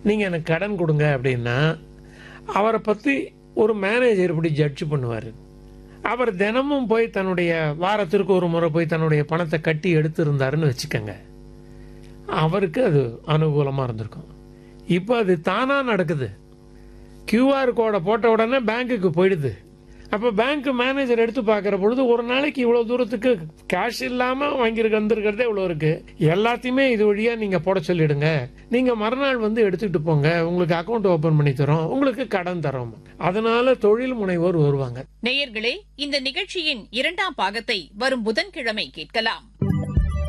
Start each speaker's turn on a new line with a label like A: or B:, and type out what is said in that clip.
A: நீங்கள் எனக்கு கடன் கொடுங்க அப்படின்னா அவரை பற்றி ஒரு மேனேஜர் இப்படி ஜட்ஜ் பண்ணுவார் அவர் தினமும் போய் தன்னுடைய வாரத்திற்கு ஒரு முறை போய் தன்னுடைய பணத்தை கட்டி எடுத்திருந்தாருன்னு வச்சுக்கோங்க அவருக்கு அது அனுகூலமாக இருந்திருக்கும் இப்போ அது தானாக நடக்குது கியூஆர் கோடை போட்ட உடனே பேங்க்குக்கு போயிடுது அப்போ பேங்க் மேனேஜர் எடுத்து பார்க்குற பொழுது ஒரு நாளைக்கு இவ்வளோ தூரத்துக்கு கேஷ் இல்லாமல் வாங்கியிருக்க வந்திருக்கிறதே இவ்வளோ இருக்குது எல்லாத்தையுமே இது வழியாக நீங்கள் போட சொல்லிடுங்க நீங்கள் மறுநாள் வந்து எடுத்துக்கிட்டு போங்க உங்களுக்கு அக்கௌண்ட் ஓப்பன் பண்ணி தரோம் உங்களுக்கு கடன் தரோம் அதனால தொழில் முனைவோர் வருவாங்க
B: நேயர்களே இந்த நிகழ்ச்சியின் இரண்டாம் பாகத்தை வரும் புதன்கிழமை கேட்கலாம்